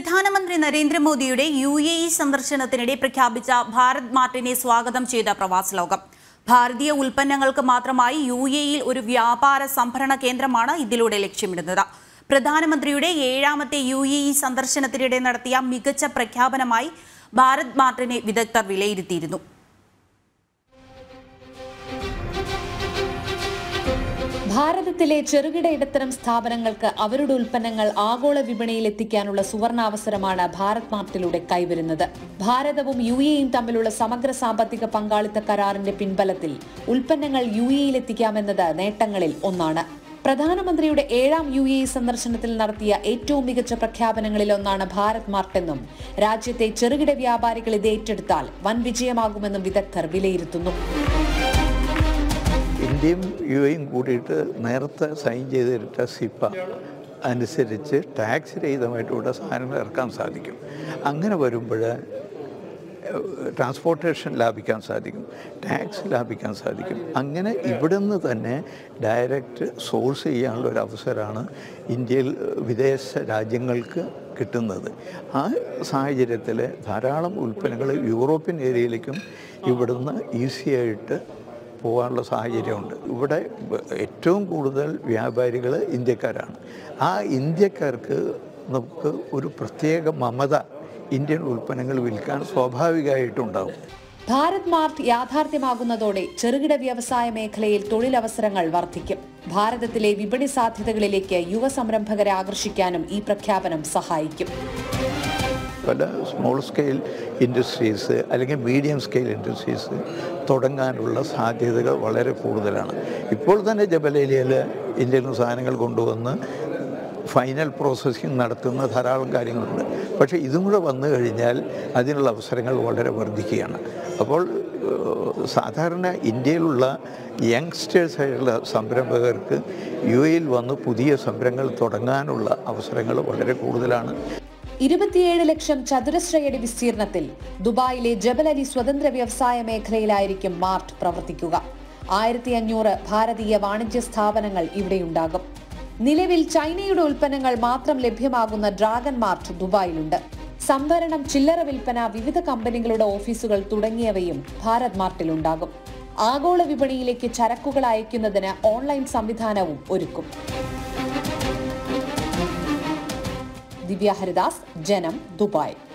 പ്രധാനമന്ത്രി നരേന്ദ്രമോദിയുടെ U A E സന്ദർശനത്തിനിടെ പ്രഖ്യാപിച്ച ഭാരത് മാർട്ടിനെ സ്വാഗതം ചെയ്ത പ്രവാസ ലോകം ഭാരതീയ ഉൽപ്പന്നങ്ങൾക്ക് മാത്രമായി യു എ ഇയിൽ ഒരു വ്യാപാര സംഭരണ കേന്ദ്രമാണ് ഇതിലൂടെ ലക്ഷ്യമിടുന്നത് പ്രധാനമന്ത്രിയുടെ ഏഴാമത്തെ യു എ ഇ സന്ദർശനത്തിനിടെ നടത്തിയ മികച്ച പ്രഖ്യാപനമായി ഭാരത് മാർട്ടിനെ വിദഗ്ധർ വിലയിരുത്തിയിരുന്നു ഭാരതത്തിലെ ചെറുകിട ഇടത്തരം സ്ഥാപനങ്ങൾക്ക് അവരുടെ ഉൽപ്പന്നങ്ങൾ ആഗോള വിപണിയിൽ എത്തിക്കാനുള്ള സുവർണാവസരമാണ് ഭാരത് മാർട്ടിലൂടെ കൈവരുന്നത് ഭാരതവും യു എയും തമ്മിലുള്ള സമഗ്ര സാമ്പത്തിക പങ്കാളിത്ത കരാറിന്റെ പിൻബലത്തിൽ ഉൽപ്പന്നങ്ങൾ യു എയിൽ എത്തിക്കാമെന്നത് നേട്ടങ്ങളിൽ ഒന്നാണ് പ്രധാനമന്ത്രിയുടെ ഏഴാം യു എ സന്ദർശനത്തിൽ നടത്തിയ ഏറ്റവും മികച്ച പ്രഖ്യാപനങ്ങളിൽ ഒന്നാണ് ഭാരത് മാർട്ടെന്നും രാജ്യത്തെ ചെറുകിട വ്യാപാരികൾ ഇത് ഏറ്റെടുത്താൽ വൻ വിജയമാകുമെന്നും വിദഗ്ധർ വിലയിരുത്തുന്നു ഇന്ത്യയും യു എയും കൂടിയിട്ട് നേരത്തെ സൈൻ ചെയ്തിട്ട സിപ്പ അനുസരിച്ച് ടാക്സ് രഹിതമായിട്ട് ഇവിടെ സാധനങ്ങൾ ഇറക്കാൻ സാധിക്കും അങ്ങനെ വരുമ്പോൾ ട്രാൻസ്പോർട്ടേഷൻ ലാഭിക്കാൻ സാധിക്കും ടാക്സ് ലാഭിക്കാൻ സാധിക്കും അങ്ങനെ ഇവിടുന്ന് തന്നെ ഡയറക്റ്റ് സോഴ്സ് ചെയ്യാനുള്ള ഒരു അവസരമാണ് ഇന്ത്യയിൽ വിദേശ രാജ്യങ്ങൾക്ക് കിട്ടുന്നത് ആ സാഹചര്യത്തിൽ ധാരാളം ഉൽപ്പന്നങ്ങൾ യൂറോപ്യൻ ഏരിയയിലേക്കും ഇവിടുന്ന് ഈസിയായിട്ട് പോകാനുള്ള സാഹചര്യമുണ്ട് ഇവിടെ ഏറ്റവും കൂടുതൽ വ്യാപാരികൾ ഇന്ത്യക്കാരാണ് ആ ഇന്ത്യക്കാർക്ക് നമുക്ക് ഒരു പ്രത്യേക മമത ഇന്ത്യൻ ഉൽപ്പന്നങ്ങൾ വിൽക്കാൻ സ്വാഭാവികമായിട്ടുണ്ടാവും ഭാരത് മാർട്ട് യാഥാർത്ഥ്യമാകുന്നതോടെ ചെറുകിട വ്യവസായ മേഖലയിൽ തൊഴിലവസരങ്ങൾ വർദ്ധിക്കും ഭാരതത്തിലെ വിപണി സാധ്യതകളിലേക്ക് യുവ സംരംഭകരെ ആകർഷിക്കാനും ഈ പ്രഖ്യാപനം സഹായിക്കും പല സ്മോൾ സ്കെയിൽ ഇൻഡസ്ട്രീസ് അല്ലെങ്കിൽ മീഡിയം സ്കെയിൽ ഇൻഡസ്ട്രീസ് തുടങ്ങാനുള്ള സാധ്യതകൾ വളരെ കൂടുതലാണ് ഇപ്പോൾ തന്നെ ജബലേലിയയിൽ ഇന്ത്യയിൽ നിന്ന് സാധനങ്ങൾ കൊണ്ടുവന്ന് ഫൈനൽ പ്രോസസ്സിങ് നടത്തുന്ന ധാരാളം കാര്യങ്ങളുണ്ട് പക്ഷേ ഇതും കൂടെ വന്നു കഴിഞ്ഞാൽ അതിനുള്ള അവസരങ്ങൾ വളരെ വർദ്ധിക്കുകയാണ് അപ്പോൾ ഏഹ്, സാധാരണ ഇന്ത്യയിലുള്ള യങ്സ്റ്റേഴ്സായിട്ടുള്ള സംരംഭകർക്ക് യു എയിൽ വന്ന് പുതിയ സംരംഭങ്ങൾ തുടങ്ങാനുള്ള അവസരങ്ങൾ വളരെ കൂടുതലാണ് ഇരുപത്തിയേഴ് ലക്ഷം ചതുരശ്രയടി വിസ്തീർണത്തിൽ ദുബായിലെ ജബൽ അലി സ്വതന്ത്ര വ്യവസായ മേഖലയിലായിരിക്കും മാർട്ട് പ്രവർത്തിക്കുക ആയിരത്തി അഞ്ഞൂറ് ഭാരതീയ വാണിജ്യ സ്ഥാപനങ്ങൾ ഇവിടെയുണ്ടാകും നിലവിൽ ചൈനയുടെ ഉൽപ്പന്നങ്ങൾ മാത്രം ലഭ്യമാകുന്ന ഡ്രാഗൺ മാർട്ട് ദുബായിലുണ്ട് സംഭരണം ചില്ലറ വിൽപ്പന വിവിധ കമ്പനികളുടെ ഓഫീസുകൾ തുടങ്ങിയവയും ഭാരത് മാർട്ടിലുണ്ടാകും ആഗോള വിപണിയിലേക്ക് ചരക്കുകൾ അയക്കുന്നതിന് ഓൺലൈൻ സംവിധാനവും ഒരുക്കും ദിവ്യ ഹരിദാസ് ജനം ദുബായ്